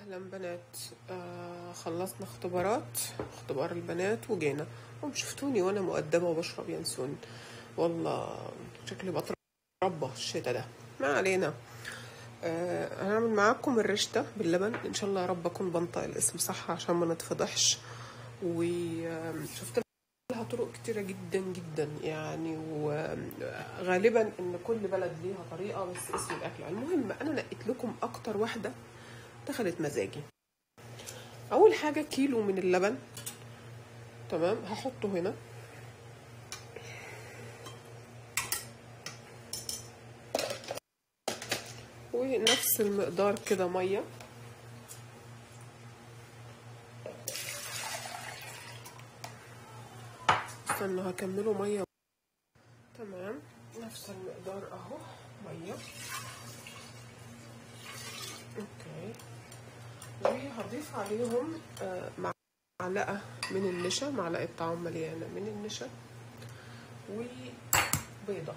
اهلا بنات آه خلصنا اختبارات اختبار البنات وجينا هم شفتوني وانا مؤدبه وبشرب ينسون والله شكلي بتربى الشتا ده ما علينا آه هنعمل معاكم الرشته باللبن ان شاء الله يا رب اكون بنطق الاسم صح عشان ما نتفضحش وشفت لها طرق كتيرة جدا جدا يعني وغالبا ان كل بلد ليها طريقة بس اسم الاكل المهم انا نقيت لكم اكتر واحدة دخلت مزاجي اول حاجة كيلو من اللبن تمام هحطه هنا ونفس المقدار كده ميه استنوا هكمله ميه تمام نفس المقدار اهو ميه اوكي وهضيف عليهم آه معلقه من النشا معلقه طعام مليانه من النشا وبيضه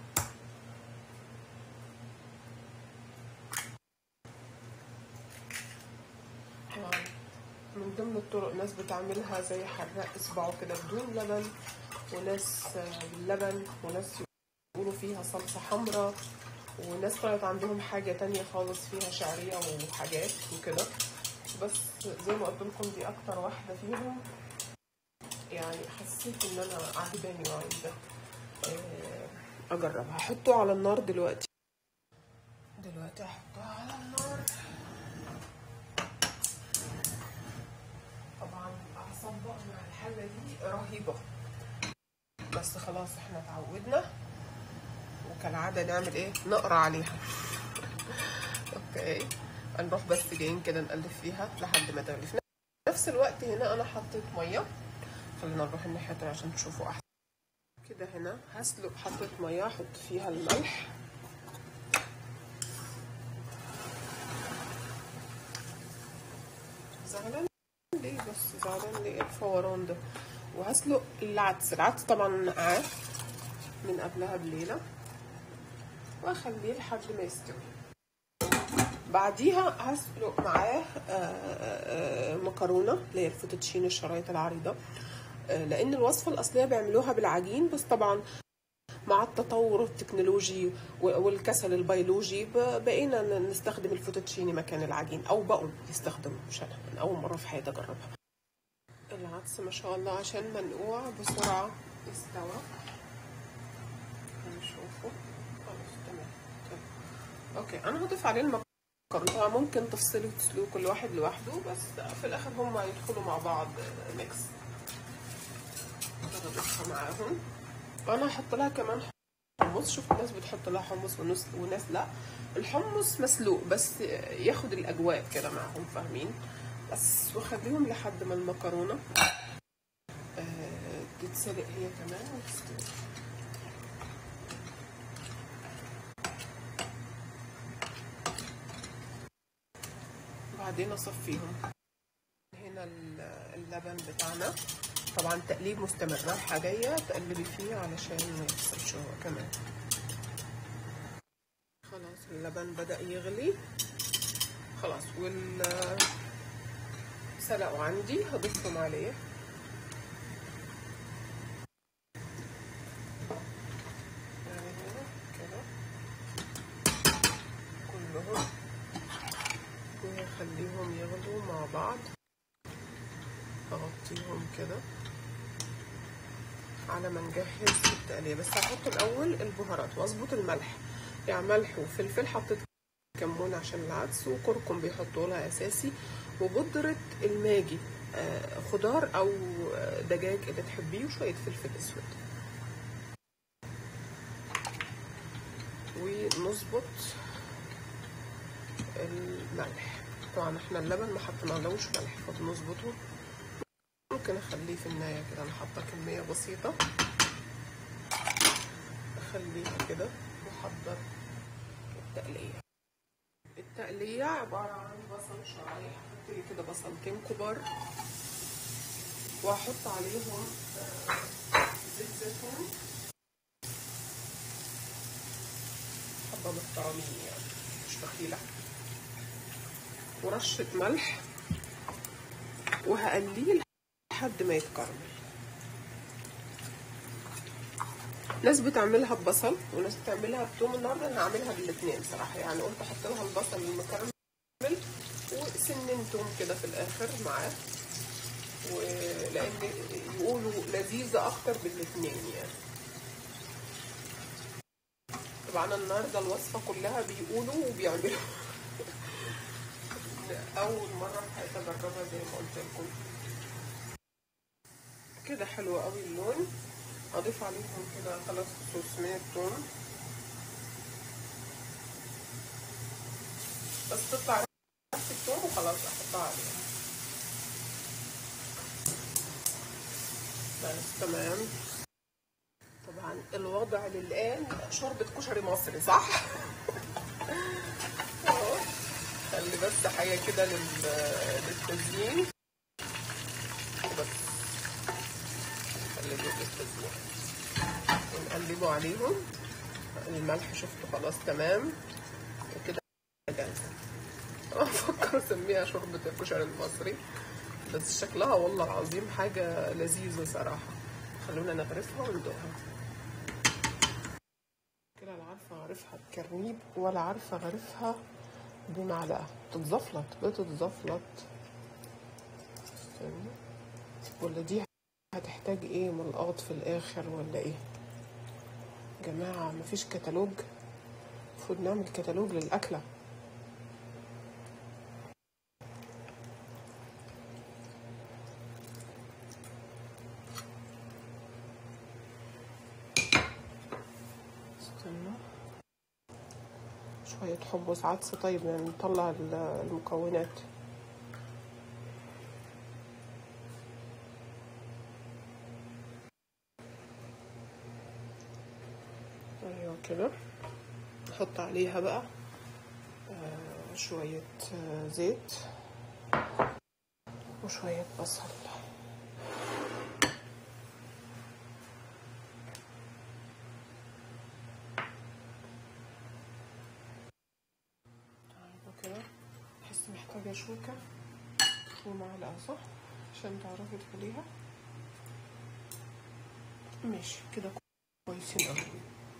من ضمن الطرق ناس بتعملها زي حراق اصبعه كده بدون لبن وناس باللبن وناس يقولوا فيها صلصة حمراء وناس طلعت عندهم حاجة تانية خالص فيها شعرية وحاجات وكده بس زي ما قلت لكم دي أكتر واحدة فيهم يعني حسيت إن أنا عجباني وعايزة أجربها هحطه على النار دلوقتي دلوقتي هحطها على النار طبعا اعصاب مع الحله دي رهيبه بس خلاص احنا اتعودنا وكالعاده نعمل ايه نقرا عليها اوكي هنروح بس جايين كده نقلب فيها لحد ما تغلي في نفس الوقت هنا انا حطيت ميه خلينا نروح الناحيه التانيه عشان تشوفوا احسن كده هنا هسلق حطيت ميه احط فيها الملح زعلان ليه بس زعلان ليه الفوران ده وهسلق العدس العدس طبعا نقعاه من قبلها بليله واخليه لحد ما يستوي بعديها هسلق معاه مكرونه اللي هي الفوتوتشين الشرايط العريضه لان الوصفه الاصليه بيعملوها بالعجين بس طبعا مع التطور التكنولوجي والكسل البيولوجي بقينا نستخدم الفوتوتشيني مكان العجين او بقوا يستخدموا مش انا من اول مره في حياتي اجربها العدس ما شاء الله عشان منقوع بسرعه استوى هنشوفه خلاص تمام اوكي انا هضيف عليه المكرونه طبعا ممكن تفصلوا تسلقوا كل واحد لوحده بس في الاخر هم يدخلوا مع بعض ميكس هضيفها معاهم وانا هحط لها كمان حمص شوف الناس بتحط لها حمص وناس وناس لا الحمص مسلوق بس ياخد الاجواء كده معاهم فاهمين بس واخليهم لحد ما المكرونه آه تتسلق هي كمان وتستوي بعدين اصفيهم هنا اللبن بتاعنا طبعا تقليب مستمر رايحه جايه تقلبي فيه علشان ما يفصلش هو كمان خلاص اللبن بدا يغلي خلاص وال سلقوا عندي هضيفهم عليه كده كلهم وهخليهم يغلوا مع بعض اغطيهم كده على ما نجهز التقليه بس هحط الاول البهارات واظبط الملح يعني ملح وفلفل حطيت كمون عشان العدس وكركم بيحطوا لها اساسي وبودره الماجي آه خضار او دجاج اللي تحبيه وشويه فلفل اسود ونظبط الملح طبعا احنا اللبن ما حطينالوش ملح فبنظبطه ممكن اخليه في النهايه كده انا حاطه كميه بسيطه اخليها كده واحضر التقليه التقليه عباره عن بصل شرايح احط لي كده بصلتين كبار وهحط عليهم زيت زيتون حبه محترمين يعني مش بخيله ورشه ملح وهقليه لحد ما يتكرمل ناس بتعملها ببصل وناس بتعملها بتوم النهارده انا هعملها بالاثنين صراحه يعني قلت احط لها البصل المكرمل وسنين توم كده في الاخر معاه ولان يقولوا لذيذه اكتر بالاثنين يعني طبعا النهارده الوصفه كلها بيقولوا وبيعملوا اول مره في حياتي اجربها زي ما قلت لكم كده حلو قوي اللون اضيف عليهم كده ثلاث فصوص من الثوم بس تطلع نفس الثوم وخلاص احطها عليها بس تمام طبعا الوضع للان شوربه كشري مصري صح اهو خلي بس حاجه كده للتزيين بس خلي دول للتزيين ونقلبه عليهم الملح شفته خلاص تمام وكده جاهزه افكر اسميها شوربه الكشري المصري بس شكلها والله العظيم حاجه لذيذه صراحه خلونا نغرفها وندوقها كده لا عارفه اغرفها بكرنيب ولا عارفه اغرفها بمعلقه تتزفلط بتتزفلط ولا دي هتحتاج ايه ملقاط في الاخر ولا ايه جماعه مفيش كتالوج المفروض نعمل كتالوج للاكله استنى شوية حمص عدس طيب يعني نطلع المكونات ايوه كده نحط عليها بقى آه شوية آه زيت وشوية بصل كده بحس محتاجة شوكة ومعلقة صح عشان تعرفي تخليها ماشي كده كويسين اوي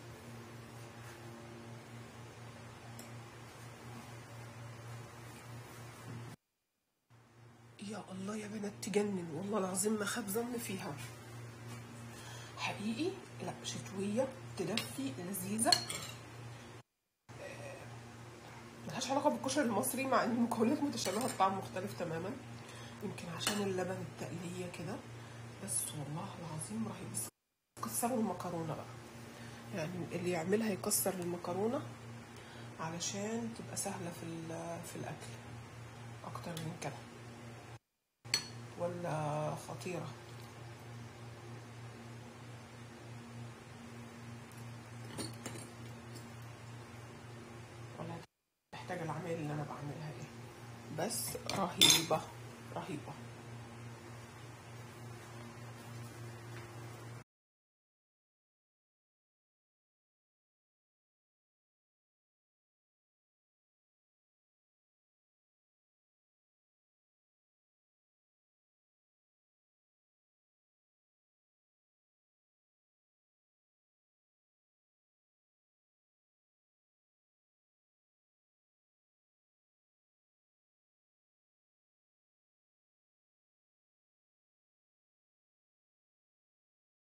يا الله يا بنات تجنن والله العظيم ما خاب ظن فيها حقيقي لا شتوية تدفي لذيذة ملهاش علاقة بالكشري المصري مع ان المكونات متشابهة الطعم مختلف تماما يمكن عشان اللبن التقلية كده بس والله العظيم رهيب بس كسروا المكرونة بقى يعني اللي يعملها يكسر المكرونة علشان تبقى سهلة في في الأكل أكتر من كده ولا خطيرة ولا تحتاج العمايل اللي أنا بعملها دي بس رهيبة رهيبة